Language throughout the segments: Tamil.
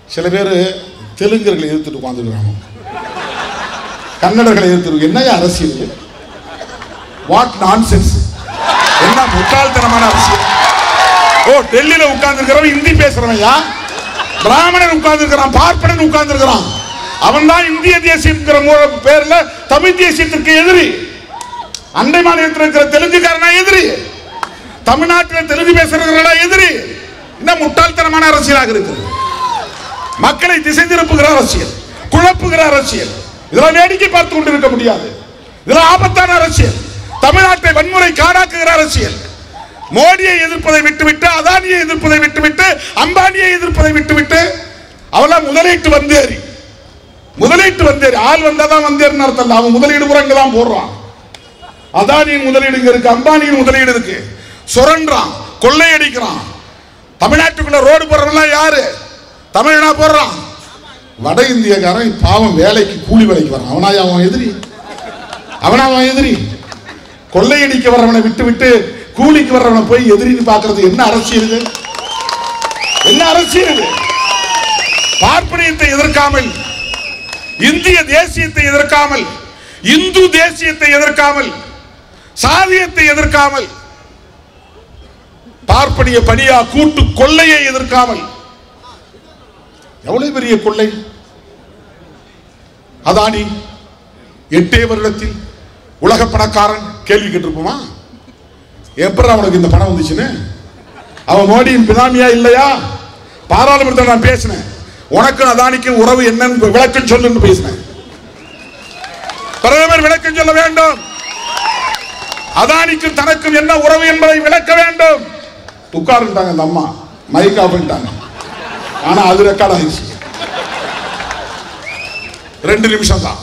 சில பேர் தெலுங்கர்களை எதிர்த்துட்டு உட்காந்துருக்காங்க கன்னடர்களை எதிர்த்து என்னையா அரசியல் இது? வாட் நான்சென்ஸ் என்ன முட்டாள்தனமான அரசியல் ஓ டெல்லியில உட்கார்ந்துருக்கிறவன் ஹிந்தி பேசுறவன்யா பிராமணன் உட்கார்ந்துருக்கிறான் பார்ப்பனன் உட்கார்ந்துருக்கிறான் அவன் தான் இந்திய தேசியம்ங்கிற மூ- பேர்ல தமிழ் தேசியத்திற்கு எதிரி அண்டை மாநிலத்தில் இருக்கிற தெலுங்குக்காரனா எதிரி தமிழ்நாட்டில் தெலுங்கு பேசுறவர்களா எதிரி என்ன முட்டாள்தனமான அரசியலாக இருக்கிறது மக்களை திசை திருப்புகிற அரசியல் குழப்புகிற அரசியல் இதெல்லாம் வேடிக்கை பார்த்து கொண்டிருக்க முடியாது இதெல்லாம் ஆபத்தான அரசியல் தமிழ்நாட்டை வன்முறை காடாக்குகிற அரசியல் மோடியை எதிர்ப்பதை விட்டுவிட்டு அதானியை எதிர்ப்பதை விட்டுவிட்டு அம்பானியை எதிர்ப்பதை விட்டுவிட்டு அவெல்லாம் முதலீட்டு வந்தேறி முதலீட்டு வந்தேறி ஆள் வந்தாதான் வந்தேறின்னு அர்த்தம் இல்ல. அவன் முதலீடு பூரா தான் போடுறான் அதானியின் முதலீடு இங்க இருக்கு அம்பானியின் முதலீடு இருக்கு சுரண்டான் கொள்ளையடிக்கிறான் தமிழ்நாட்டுக்குள்ள ரோடு போடுறவன்லாம் யாரு தமிழனா போடுறான் வட இந்தியக்காரன் பாவம் வேலைக்கு கூலி வேலைக்கு வரான் அவனா அவன் எதிரி அவனா அவன் எதிரி கொள்ளையடிக்க வர்றவனை விட்டு விட்டு கூலிக்கு வர்றவனை போய் எதிரின்னு பார்க்கிறது என்ன அரசியல் இது என்ன அரசியல் இது பார்ப்பனியத்தை எதிர்க்காமல் இந்திய தேசியத்தை எதிர்க்காமல் இந்து தேசியத்தை எதிர்க்காமல் சாதியத்தை எதிர்க்காமல் பார்ப்பனிய பணியா கூட்டு கொள்ளையை எதிர்க்காமல் எவ்வளவு பெரிய கொள்ளை அதானி எட்டே வருடத்தில் உலக பணக்காரன் கேள்வி கேட்டிருப்போமா எப்படி அவனுக்கு இந்த பணம் வந்துச்சுன்னு அவன் மோடியின் பினாமியா இல்லையா பாராளுமன்றத்தில் நான் பேசினேன் உனக்கும் அதானிக்கும் உறவு என்னன்னு விளக்கம் சொல்லுன்னு பேசினேன் பிரதமர் விளக்கம் சொல்ல வேண்டும் அதானிக்கும் தனக்கும் என்ன உறவு என்பதை விளக்க வேண்டும் உட்கார்ந்துட்டாங்க அந்த அம்மா மைக் ஆஃப் பண்ணிட்டாங்க ஆனா அது ரெக்கார்ட் ஆயிடுச்சு ரெண்டு நிமிஷம் தான்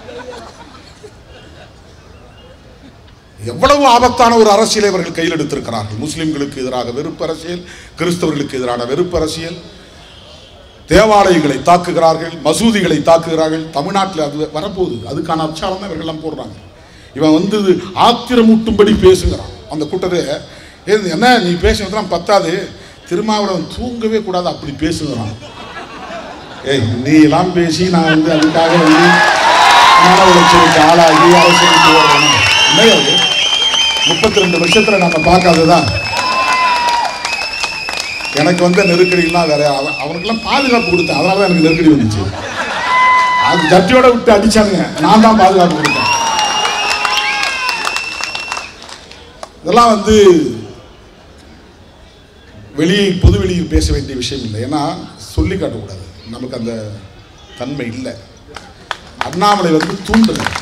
எவ்வளவு ஆபத்தான ஒரு அரசியலை இவர்கள் கையில் எடுத்திருக்கிறார்கள் முஸ்லிம்களுக்கு எதிராக வெறுப்பு அரசியல் கிறிஸ்தவர்களுக்கு எதிரான வெறுப்பு அரசியல் தேவாலயங்களை தாக்குகிறார்கள் மசூதிகளை தாக்குகிறார்கள் தமிழ்நாட்டில் அது வரப்போகுது அதுக்கான அச்சாரம் தான் இவர்கள்லாம் போடுறாங்க இவன் வந்து ஆத்திரமூட்டும்படி பேசுகிறான் அந்த கூட்டத்தை ஏது என்ன நீ பேசுனதுலாம் பத்தாது திருமாவளவன் தூங்கவே கூடாது அப்படி பேசுகிறான் ஏய் நீ எல்லாம் பேசி நான் வந்து அதுக்காக வந்து மன உளைச்சலுக்கு ஆளாகி அரசியலுக்கு வரணும் இல்லையா அது முப்பத்தி ரெண்டு வருஷத்துல நம்ம பார்க்காததான் எனக்கு வந்த நெருக்கடிலாம் வேற அவன் அவனுக்கெல்லாம் பாதுகாப்பு கொடுத்தேன் அதனால தான் எனக்கு நெருக்கடி வந்துச்சு அது ஜட்டியோட விட்டு அடிச்சானுங்க நான் தான் பாதுகாப்பு கொடுத்தேன் இதெல்லாம் வந்து வெளியே பொது வெளியில் பேச வேண்டிய விஷயம் இல்லை ஏன்னா சொல்லி காட்டக்கூடாது நமக்கு அந்த தன்மை இல்லை அண்ணாமலை வந்து தூண்டுறார்